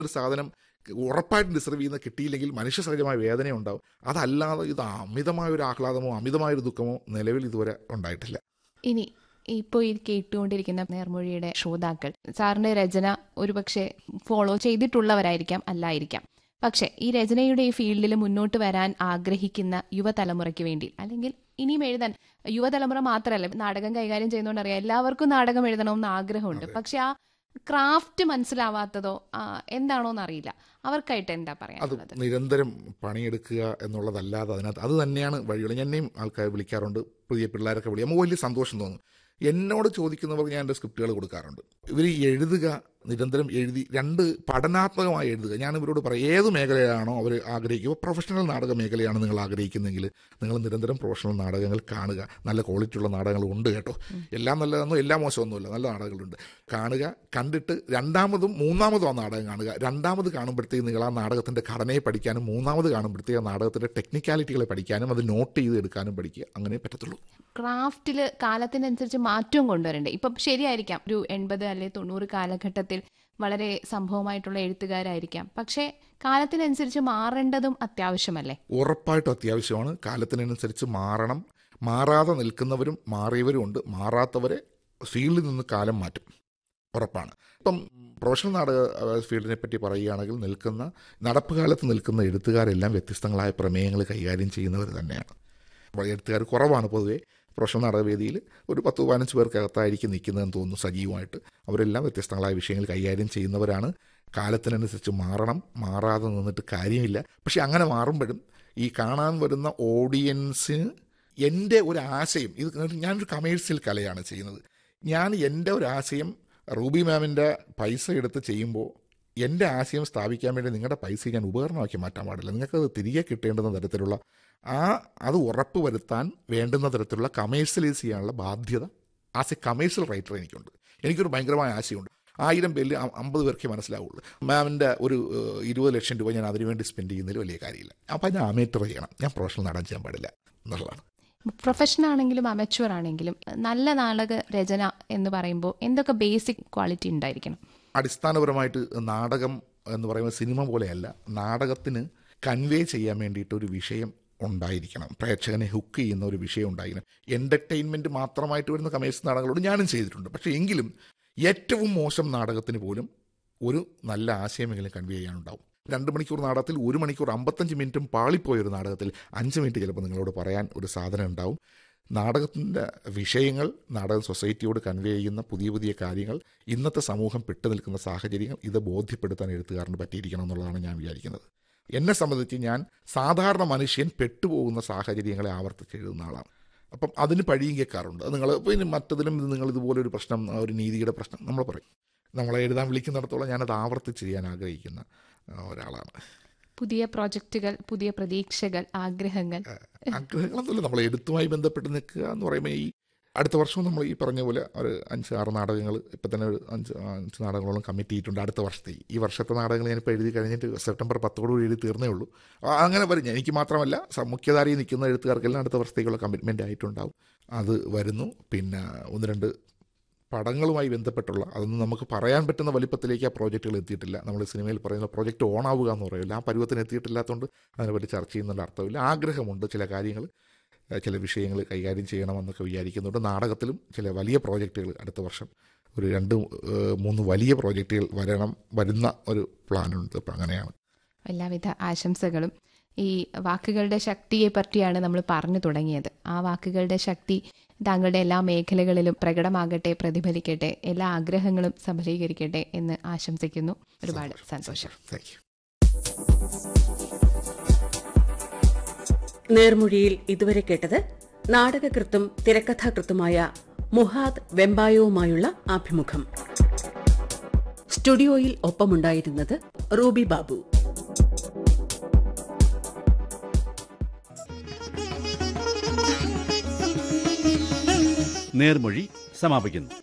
ഒരു സാധനം ഉറപ്പായിട്ടും ഡിസർവ് ചെയ്യുന്ന കിട്ടിയില്ലെങ്കിൽ മനുഷ്യ സഹജമായ വേദന ഉണ്ടാവും അതല്ലാതെ ഇത് അമിതമായ ഒരു ആഹ്ലാദമോ അമിതമായ ഒരു ദുഃഖമോ നിലവിൽ ഇതുവരെ ഉണ്ടായിട്ടില്ല ഇനി ഇപ്പോൾ ഈ കേട്ടുകൊണ്ടിരിക്കുന്ന നേർമൊഴിയുടെ ശ്രോതാക്കൾ സാറിന്റെ രചന ഒരുപക്ഷെ ഫോളോ ചെയ്തിട്ടുള്ളവരായിരിക്കാം അല്ലായിരിക്കാം പക്ഷെ ഈ രചനയുടെ ഈ ഫീൽഡിൽ മുന്നോട്ട് വരാൻ ആഗ്രഹിക്കുന്ന യുവതലമുറയ്ക്ക് വേണ്ടി അല്ലെങ്കിൽ ഇനിയും എഴുതാൻ യുവതലമുറ മാത്രമല്ല നാടകം കൈകാര്യം ചെയ്യുന്നതുകൊണ്ട് അറിയാം എല്ലാവർക്കും നാടകം എഴുതണമെന്ന് ആഗ്രഹമുണ്ട് പക്ഷെ ആ ക്രാഫ്റ്റ് മനസ്സിലാവാത്തതോ ആ, എന്താണോന്ന് അറിയില്ല അവർക്കായിട്ട് എന്താ അത് പറയാനുള്ളത് നിരന്തരം പണിയെടുക്കുക എന്നുള്ളതല്ലാതെ അതിനകത്ത് അത് തന്നെയാണ് വഴികൾ എന്നെയും ആൾക്കാർ വിളിക്കാറുണ്ട് പുതിയ പിള്ളേരൊക്കെ വിളി നമുക്ക് വലിയ സന്തോഷം തോന്നും എന്നോട് ചോദിക്കുന്നവർക്ക് ഞാൻ എൻ്റെ സ്ക്രിപ്റ്റുകൾ കൊടുക്കാറുണ്ട് ഇവർ എഴുതുക നിരന്തരം എഴുതി രണ്ട് പഠനാത്മകമായി എഴുതുക ഞാൻ ഇവരോട് പറയും ഏത് മേഖലയാണോ അവർ ആഗ്രഹിക്കുക പ്രൊഫഷണൽ നാടക മേഖലയാണ് നിങ്ങൾ ആഗ്രഹിക്കുന്നതെങ്കിൽ നിങ്ങൾ നിരന്തരം പ്രൊഫഷണൽ നാടകങ്ങൾ കാണുക നല്ല ക്വാളിറ്റിയുള്ള നാടകങ്ങൾ ഉണ്ട് കേട്ടോ എല്ലാം നല്ലതെന്നോ എല്ലാം മോശമൊന്നുമില്ല നല്ല നാടകങ്ങളുണ്ട് കാണുക കണ്ടിട്ട് രണ്ടാമതും മൂന്നാമതും ആ നാടകം കാണുക രണ്ടാമത് കാണുമ്പോഴത്തേക്ക് നിങ്ങൾ ആ നാടകത്തിൻ്റെ ഘടനയെ പഠിക്കാനും മൂന്നാമത് കാണുമ്പോഴത്തേക്ക് ആ നാടകത്തിൻ്റെ ടെക്നിക്കാലിറ്റികളെ പഠിക്കാനും അത് നോട്ട് ചെയ്ത് എടുക്കാനും പഠിക്കുക അങ്ങനെ പറ്റത്തുള്ളൂ ക്രാഫ്റ്റിൽ കാലത്തിനനുസരിച്ച് മാറ്റവും കൊണ്ടുവരണ്ടേ ഇപ്പം ശരിയായിരിക്കാം ഒരു എൺപത് അല്ലെ തൊണ്ണൂറ് കാലഘട്ടത്തിൽ വളരെ സംഭവമായിട്ടുള്ള എഴുത്തുകാരായിരിക്കാം പക്ഷേ കാലത്തിനനുസരിച്ച് മാറേണ്ടതും അത്യാവശ്യമല്ലേ ഉറപ്പായിട്ടും അത്യാവശ്യമാണ് കാലത്തിനനുസരിച്ച് മാറണം മാറാതെ നിൽക്കുന്നവരും മാറിയവരും ഉണ്ട് മാറാത്തവരെ ഫീൽഡിൽ നിന്ന് കാലം മാറ്റും ഉറപ്പാണ് ഇപ്പം പ്രൊഫഷണൽ നാടക അഹ്, ഫീൽഡിനെ പറ്റി പറയുകയാണെങ്കിൽ നിൽക്കുന്ന നടപ്പ് കാലത്ത് നിൽക്കുന്ന എഴുത്തുകാരെല്ലാം വ്യത്യസ്തങ്ങളായ പ്രമേയങ്ങൾ കൈകാര്യം ചെയ്യുന്നവർ തന്നെയാണ് അപ്പോൾ എഴുത്തുകാർ കുറവാണ് പൊതുവേ പ്രൊഫഷണൽ നാടകവേദിയിൽ ഒരു പത്ത് പതിനഞ്ച് പേർക്കകത്തായിരിക്കും നിൽക്കുന്നതെന്ന് തോന്നുന്നു സജീവമായിട്ട് അവരെല്ലാം വ്യത്യസ്തങ്ങളായ വിഷയങ്ങൾ കൈകാര്യം ചെയ്യുന്നവരാണ് കാലത്തിനനുസരിച്ച് മാറണം മാറാതെ നിന്നിട്ട് കാര്യമില്ല പക്ഷെ അങ്ങനെ മാറുമ്പോഴും ഈ കാണാൻ വരുന്ന ഓഡിയൻസിന് എൻ്റെ ഒരു ആശയം ഇത് ഞാനൊരു കമേഴ്സ്യൽ കലയാണ് ചെയ്യുന്നത് ഞാൻ എൻ്റെ ഒരു ആശയം റൂബി മാമിൻ്റെ പൈസ എടുത്ത് ചെയ്യുമ്പോൾ എൻ്റെ ആശയം സ്ഥാപിക്കാൻ വേണ്ടി നിങ്ങളുടെ പൈസ ഞാൻ ഉപകരണമാക്കി മാറ്റാൻ പാടില്ല നിങ്ങൾക്കത് തിരികെ കിട്ടേണ്ടുന്ന തരത്തിലുള്ള ആ അത് ഉറപ്പ് വരുത്താൻ വേണ്ടുന്ന തരത്തിലുള്ള കമേഴ്സ്യലൈസ് ചെയ്യാനുള്ള ബാധ്യത ആസ് എ കമേഴ്സ്യൽ റൈറ്റർ എനിക്കുണ്ട് എനിക്കൊരു ഭയങ്കരമായ ആശയമുണ്ട് ആയിരം പേരിൽ അ- അമ്പത് പേർക്കേ മനസ്സിലാവുള്ളൂ മാമിൻ്റെ ഒരു ഏഹ്, ഇരുപത് ലക്ഷം രൂപ ഞാൻ അതിനുവേണ്ടി സ്പെൻഡ് ചെയ്യുന്നതിൽ വലിയ കാര്യമില്ല അപ്പം ഞാൻ അമേറ്റർ ചെയ്യണം ഞാൻ പ്രൊഫഷണൽ നാടൻ ചെയ്യാൻ പാടില്ല എന്നുള്ളതാണ് പ്രൊഫഷൻ ആണെങ്കിലും അമച്വർ ആണെങ്കിലും നല്ല നാടക രചന എന്ന് പറയുമ്പോൾ എന്തൊക്കെ ബേസിക് ക്വാളിറ്റി ഉണ്ടായിരിക്കണം അടിസ്ഥാനപരമായിട്ട് നാടകം എന്ന് പറയുന്നത് സിനിമ പോലെയല്ല നാടകത്തിന് കൺവേ ചെയ്യാൻ വേണ്ടിയിട്ട് ഒരു വിഷയം ഉണ്ടായിരിക്കണം പ്രേക്ഷകനെ ഹുക്ക് ചെയ്യുന്ന ഒരു വിഷയം ഉണ്ടായിരിക്കണം എൻ്റർടൈൻമെൻറ്റ് മാത്രമായിട്ട് വരുന്ന കമേഴ്സ് നാടകങ്ങളോട് ഞാനും ചെയ്തിട്ടുണ്ട് പക്ഷേ എങ്കിലും ഏറ്റവും മോശം നാടകത്തിന് പോലും ഒരു നല്ല ആശയമെങ്കിലും കൺവേ ചെയ്യാനുണ്ടാവും രണ്ട് മണിക്കൂർ നാടകത്തിൽ ഒരു മണിക്കൂർ അമ്പത്തഞ്ച് മിനിറ്റും പാളിപ്പോയ ഒരു നാടകത്തിൽ അഞ്ച് മിനിറ്റ് ചിലപ്പോൾ നിങ്ങളോട് പറയാൻ ഒരു സാധനം ഉണ്ടാവും നാടകത്തിൻ്റെ വിഷയങ്ങൾ നാടകം സൊസൈറ്റിയോട് കൺവേ ചെയ്യുന്ന പുതിയ പുതിയ കാര്യങ്ങൾ ഇന്നത്തെ സമൂഹം പെട്ടു നിൽക്കുന്ന സാഹചര്യങ്ങൾ ഇത് ബോധ്യപ്പെടുത്താൻ എഴുത്തുകാരന് പറ്റിയിരിക്കണം എന്നുള്ളതാണ് ഞാൻ വിചാരിക്കുന്നത് എന്നെ സംബന്ധിച്ച് ഞാൻ സാധാരണ മനുഷ്യൻ പെട്ടുപോകുന്ന സാഹചര്യങ്ങളെ ആവർത്തിച്ച് എഴുതുന്ന ആളാണ് അപ്പം അതിന് പഴിയും കേൾക്കാറുണ്ട് അത് നിങ്ങൾ പിന്നെ മറ്റതിലും ഇത് നിങ്ങൾ ഇതുപോലെ ഒരു പ്രശ്നം ഒരു നീതിയുടെ പ്രശ്നം നമ്മൾ പറയും നമ്മളെ എഴുതാൻ വിളിക്കുന്നിടത്തോളം ഞാനത് ആവർത്തിച്ച് ചെയ്യാൻ ആഗ്രഹിക്കുന്ന ആ, ഒരാളാണ് പുതിയ പ്രോജക്റ്റുകൾ പുതിയ പ്രതീക്ഷകൾ ആഗ്രഹങ്ങൾ ആഗ്രഹങ്ങളൊന്നുമില്ല നമ്മൾ എഴുത്തുമായി ബന്ധപ്പെട്ട് നിൽക്കുക എന്ന് പറയുമ്പോൾ ഈ അടുത്ത വർഷവും നമ്മൾ ഈ പറഞ്ഞ പോലെ ഒരു അഞ്ച് ആറ് നാടകങ്ങൾ ഇപ്പം തന്നെ ഒരു അഞ്ച് അഞ്ച് നാടകങ്ങളോളം കമ്മിറ്റ് ചെയ്തിട്ടുണ്ട് അടുത്ത വർഷത്തെ ഈ വർഷത്തെ നാടകങ്ങൾ ഞാനിപ്പോൾ എഴുതി കഴിഞ്ഞിട്ട് സെപ്റ്റംബർ പത്തോടുകൂടി എഴുതി തീർന്നേ ഉള്ളൂ ആ, അങ്ങനെ വരും എനിക്ക് മാത്രമല്ല സ- മുഖ്യധാരയിൽ നിൽക്കുന്ന എഴുത്തുകാർക്കെല്ലാം അടുത്ത വർഷത്തേക്കുള്ള കമ്മിറ്റ്മെൻ്റ് ആയിട്ടുണ്ടാവും അത് വരുന്നു പിന്നെ ഒന്ന് രണ്ട് പടങ്ങളുമായി ബന്ധപ്പെട്ടുള്ള അതൊന്നും നമുക്ക് പറയാൻ പറ്റുന്ന വലിപ്പത്തിലേക്ക് ആ പ്രോജക്റ്റുകൾ എത്തിയിട്ടില്ല നമ്മൾ സിനിമയിൽ പറയുന്ന പ്രോജക്റ്റ് ഓൺ ആവുക എന്ന് പറയില്ല ആ പരുവത്തിന് എത്തിയിട്ടില്ലാത്തതുകൊണ്ട് അതിനെപ്പറ്റി ചർച്ച ചെയ്യുന്നതിൻ്റെ അർത്ഥമില്ല ആഗ്രഹമുണ്ട് ചില കാര്യങ്ങൾ ഏഹ് ചില വിഷയങ്ങൾ കൈകാര്യം ചെയ്യണമെന്നൊക്കെ വിചാരിക്കുന്നുണ്ട് നാടകത്തിലും ചില വലിയ പ്രോജക്റ്റുകൾ അടുത്ത വർഷം ഒരു രണ്ട് ഏഹ് മൂന്ന് വലിയ പ്രോജക്റ്റുകൾ വരണം വരുന്ന ഒരു പ്ലാനുണ്ട് ഇപ്പം അങ്ങനെയാണ് എല്ലാവിധ ആശംസകളും ഈ വാക്കുകളുടെ ശക്തിയെ പറ്റിയാണ് നമ്മൾ പറഞ്ഞു തുടങ്ങിയത് ആ വാക്കുകളുടെ ശക്തി താങ്കളുടെ എല്ലാ മേഖലകളിലും പ്രകടമാകട്ടെ പ്രതിഫലിക്കട്ടെ എല്ലാ ആഗ്രഹങ്ങളും സഫലീകരിക്കട്ടെ എന്ന് ആശംസിക്കുന്നു ഒരുപാട് സന്തോഷം താങ്ക് യു നേർമൊഴിയിൽ ഇതുവരെ കേട്ടത് നാടകകൃത്തും തിരക്കഥാകൃത്തുമായ മുഹാദ് വെമ്പായവുമായുള്ള അഭിമുഖം സ്റ്റുഡിയോയിൽ ഒപ്പമുണ്ടായിരുന്നത് റൂബി ബാബു നേർമൊഴി സമാപിക്കുന്നു